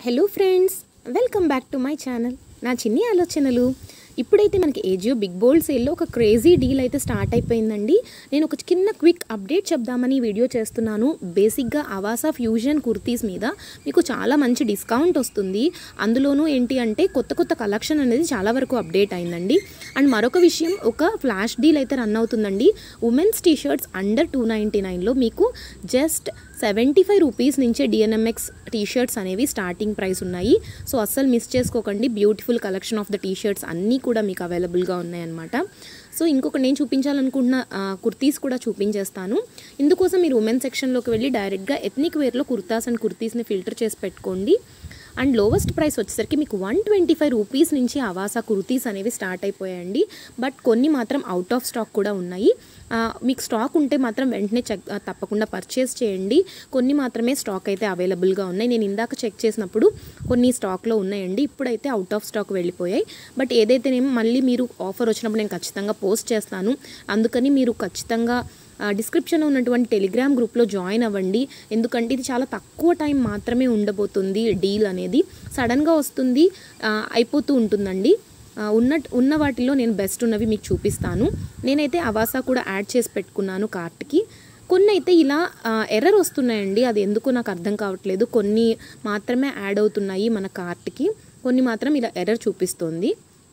hello friends welcome back to my channel నా చిన్ని ఆలోచనలు ఇప్పుడైతే మనకి ఏజియో బిగ్ బోల్డ్ సేల్లో ఒక క్రేజీ డీల్ అయితే స్టార్ట్ అయిపోయిందండి నేను ఒక చిన్న క్విక్ అప్డేట్ చెప్దామని ఈ వీడియో చేస్తున్నాను బేసిక్గా అవాసా ఫ్యూజన్ కుర్తీస్ మీద మీకు చాలా మంచి డిస్కౌంట్ వస్తుంది అందులోనూ ఏంటి అంటే కొత్త కొత్త కలెక్షన్ అనేది చాలా వరకు అప్డేట్ అయిందండి అండ్ మరొక విషయం ఒక ఫ్లాష్ డీల్ అయితే రన్ అవుతుందండి women's T shirts under two ninety నైన్లో మీకు జస్ట్ సెవెంటీ ఫైవ్ రూపీస్ నుంచే డిఎన్ఎంఎక్స్ టీ షర్ట్స్ అనేవి స్టార్టింగ్ ప్రైస్ ఉన్నాయి సో అస్సలు మిస్ చేసుకోకండి beautiful collection of the T shirts అన్నీ కూడా మీకు అవైలబుల్గా ఉన్నాయన్నమాట సో ఇంకొక నేను చూపించాలనుకుంటున్న ఆ, కుర్తీస్ కూడా చూపించేస్తాను ఇందుకోసం మీరు ఉమెన్ సెక్షన్లోకి వెళ్ళి డైరెక్ట్గా ఎథ్నిక్ వేర్లో కుర్తాస్ అండ్ కుర్తీస్ని ఫిల్టర్ చేసి పెట్టుకోండి అండ్ లోవెస్ట్ ప్రైస్ వచ్చేసరికి మీకు వన్ ట్వంటీ ఫైవ్ రూపీస్ నుంచి అవాసా కుర్తీస్ అనేవి స్టార్ట్ అయిపోయాయండి బట్ కొన్ని మాత్రం అవుట్ ఆఫ్ స్టాక్ కూడా ఉన్నాయి ఆ, మీకు స్టాక్ ఉంటే మాత్రం వెంటనే చెక్ ఆ, తప్పకుండా పర్చేస్ చేయండి కొన్ని మాత్రమే స్టాక్ అయితే అవైలబుల్గా ఉన్నాయి నేను ఇందాక చెక్ చేసినప్పుడు కొన్ని స్టాక్లో ఉన్నాయండి ఇప్పుడైతే అవుట్ ఆఫ్ స్టాక్ వెళ్ళిపోయాయి బట్ ఏదైతేనేమో మళ్ళీ మీరు ఆఫర్ వచ్చినప్పుడు నేను ఖచ్చితంగా పోస్ట్ చేస్తాను అందుకని మీరు ఖచ్చితంగా ఆ, డిస్క్రిప్షన్లో ఉన్నటువంటి టెలిగ్రామ్ గ్రూప్లో జాయిన్ అవ్వండి ఎందుకంటే ఇది చాలా తక్కువ టైం మాత్రమే ఉండబోతుంది డీల్ అనేది సడన్గా వస్తుంది ఆ, అయిపోతూ ఉంటుందండి ఆ, ఉన్న ఉన్న వాటిలో నేను బెస్ట్ ఉన్నవి మీకు చూపిస్తాను నేనైతే అవాసా కూడా యాడ్ చేసి పెట్టుకున్నాను కార్ట్కి కొన్ని అయితే ఇలా ఎర్రర్ వస్తున్నాయండి అది ఎందుకు నాకు అర్థం కావట్లేదు కొన్ని మాత్రమే యాడ్ అవుతున్నాయి మన కార్ట్కి కొన్ని మాత్రం ఇలా ఎర్రర్ చూపిస్తుంది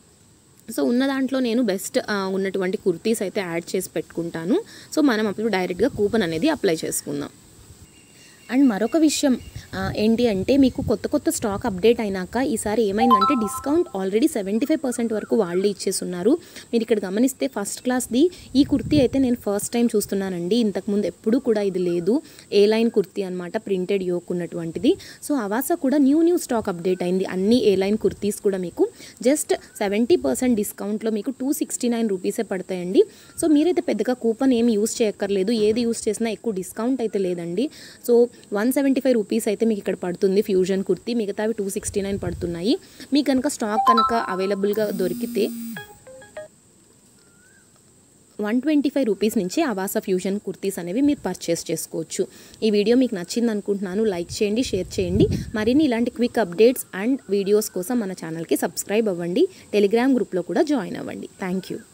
సో ఉన్న దాంట్లో నేను బెస్ట్ ఆ, ఉన్నటువంటి కుర్తీస్ అయితే యాడ్ చేసి పెట్టుకుంటాను సో మనం అప్పుడు డైరెక్ట్గా కూపన్ అనేది అప్లై చేసుకుందాం అండ్ మరొక విషయం ఆ, ఏంటి అంటే మీకు కొత్త కొత్త స్టాక్ అప్డేట్ అయినాక ఈసారి ఏమైందంటే discount already seventy five percent వరకు వాళ్ళే ఇచ్చేస్తున్నారు మీరు ఇక్కడ గమనిస్తే ఫస్ట్ క్లాస్ది ఈ కుర్తీ అయితే నేను ఫస్ట్ టైం చూస్తున్నానండి ఇంతకుముందు ఎప్పుడూ కూడా ఇది లేదు ఏ లైన్ కుర్తీ అనమాట ప్రింటెడ్ యోక్ ఉన్నటువంటిది సో అవాసా కూడా న్యూ న్యూ స్టాక్ అప్డేట్ అయింది అన్ని ఏ లైన్ కుర్తీస్ కూడా మీకు జస్ట్ సెవెంటీ పర్సెంట్ డిస్కౌంట్లో మీకు టూ సిక్స్టీ నైన్ రూపీసే పడతాయండి సో మీరైతే పెద్దగా కూపన్ ఏమి యూస్ చేయక్కర్లేదు ఏది యూస్ చేసినా ఎక్కువ డిస్కౌంట్ అయితే లేదండి so one seventy five rupees అయితే మీకు ఇక్కడ పడుతుంది ఫ్యూజన్ కుర్తీ మిగతావి టూ సిక్స్టీ నైన్ పడుతున్నాయి మీకు కనుక స్టాక్ కనుక అవైలబుల్గా దొరికితే వన్ ట్వంటీ ఫైవ్ రూపీస్ నుంచి అవాసా ఫ్యూజన్ కుర్తీస్ అనేవి మీరు పర్చేస్ చేసుకోవచ్చు ఈ వీడియో మీకు నచ్చింది అనుకుంటున్నాను లైక్ చేయండి షేర్ చేయండి మరిన్ని ఇలాంటి క్విక్ అప్డేట్స్ అండ్ వీడియోస్ కోసం మన ఛానల్కి సబ్స్క్రైబ్ అవ్వండి టెలిగ్రామ్ గ్రూప్లో కూడా జాయిన్ అవ్వండి థ్యాంక్ యూ